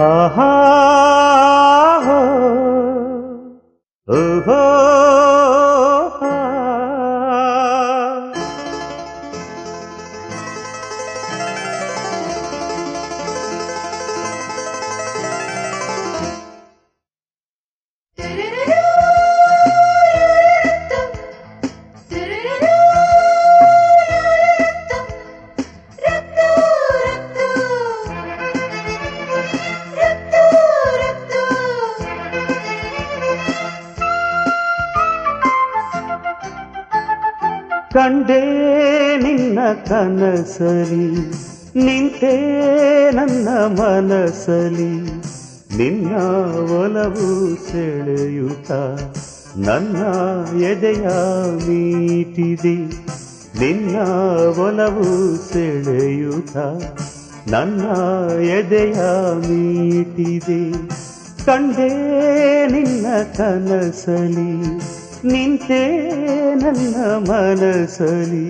ಆಹಾ ಓಹೋ ಕಂಡೇ ನಿನ್ನ ಕನಸಲಿ ನಿಂತೇ ನನ್ನ ಮನಸಲಿ ನಿನ್ನ ಒಲವು ಸೆಳೆಯುತ್ತ ನನ್ನ ಎದೆಯ ಮೀಟಿದೆ ನಿನ್ನ ಒಲವು ಸೆಳೆಯುತ್ತ ನನ್ನ ಎದೆಯ ಮೀಟಿದೆ ಕಂಡೇ ನಿನ್ನ ಕನಸಲಿ ನಿಂತೇ ನನ್ನ ಮನಸಲಿ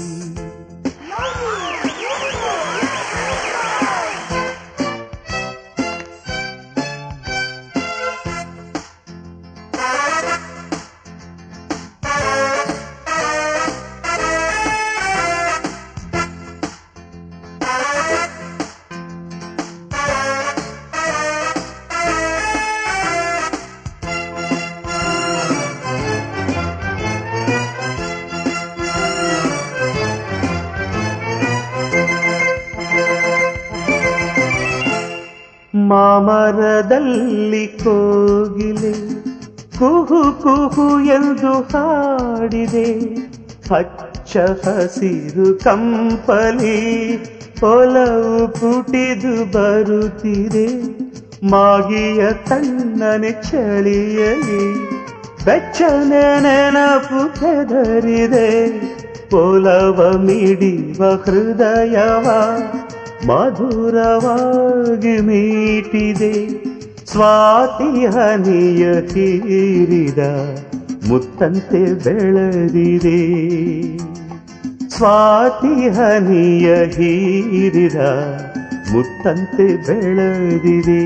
ಮಾಮರದಲ್ಲಿ ಕೋಗಿಲೆ ಕುಹು ಕುಹು ಎಂದು ಹಾಡಿದೆ ಹಚ್ಚ ಹಸಿರು ಕಂಪಲಿ ಒಲವು ಪುಟಿದು ಬರುತ್ತಿದೆ ಮಾಗಿಯ ತಣ್ಣನೆ ಚಳಿಯಲಿ ಬೆಚ್ಚನೆ ನೆನಪು ಕೆದರಿದೆ ಒಲವ ಮಿಡಿವ ಹೃದಯವ ಮಧುರವಾಗಿ ಮೀಟಿದೆ ಸ್ವಾತಿ ಹನಿಯ ಹೀರಿದ ಮುತ್ತಂತೆ ಬೆಳೆದಿದೆ ಸ್ವಾತಿ ಹನಿಯ ಹೀರಿದ ಮುತ್ತಂತೆ ಬೆಳೆದಿದೆ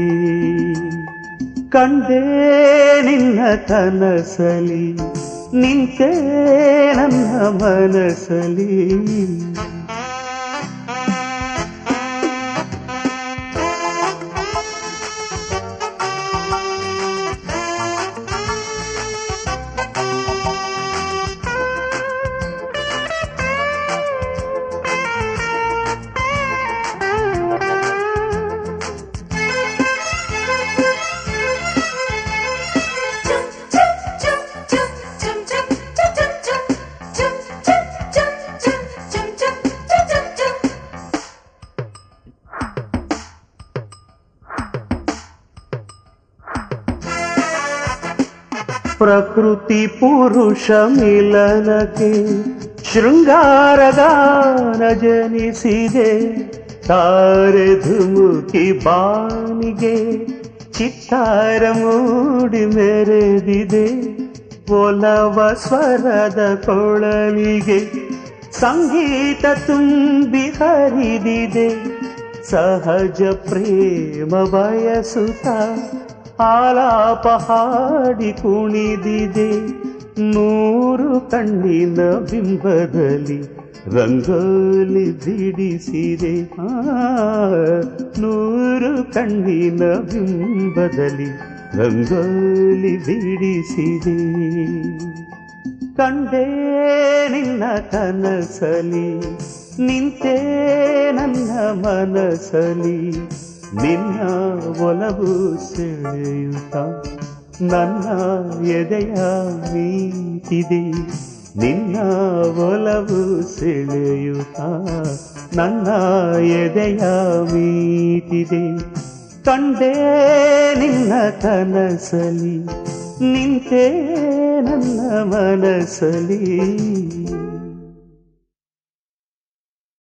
ಕಂಡೇ ನಿನ್ನ ಕನಸಲಿ ನಿಂತೇ ನನ್ನ ಮನಸಲಿ ಪ್ರಕೃತಿ ಪುರುಷ ಮಿಲನಕ್ಕೆ ಶೃಂಗಾರಗಾನ ಜನಿಸಿದೆ ತಾರೆ ಧುಮುಕಿ ಬಾನಿಗೆ ಚಿತ್ತಾರ ಮೂಡಿ ಮೆರೆದಿದೆ ಒಲವ ಸ್ವರದ ಕೊಳಲಿಗೆ ಸಂಗೀತ ತುಂಬಿ ಹರಿದಿದೆ ಸಹಜ ಪ್ರೇಮ ಬಯಸುತ್ತ ಆಲಾಪ ಹಾಡಿ ಕುಣಿದಿದೆ ನೂರು ಕಣ್ಣಿನ ಬಿಂಬದಲ್ಲಿ ರಂಗೋಲಿ ಬಿಡಿಸಿದೆ ಆ, ನೂರು ಕಣ್ಣಿನ ಬಿಂಬದಲ್ಲಿ ರಂಗೋಲಿ ಬಿಡಿಸಿದೆ ಕಂಡೇ ನಿನ್ನ ಕನಸಲಿ ನಿಂತೇ ನನ್ನ ಮನಸಲಿ ನಿನ್ನ ಒಲವು ಸೆಳೆಯುತ್ತ ನನ್ನ ಎದೆಯ ಮೀಟಿದೆ ನಿನ್ನ ಒಲವು ಸೆಳೆಯುತ್ತ ನನ್ನ ಎದೆಯ ಮೀಟಿದೆ ಕಂಡೇ ನಿನ್ನ ಕನಸಲಿ ನಿಂತೇ ನನ್ನ ಮನಸಲಿ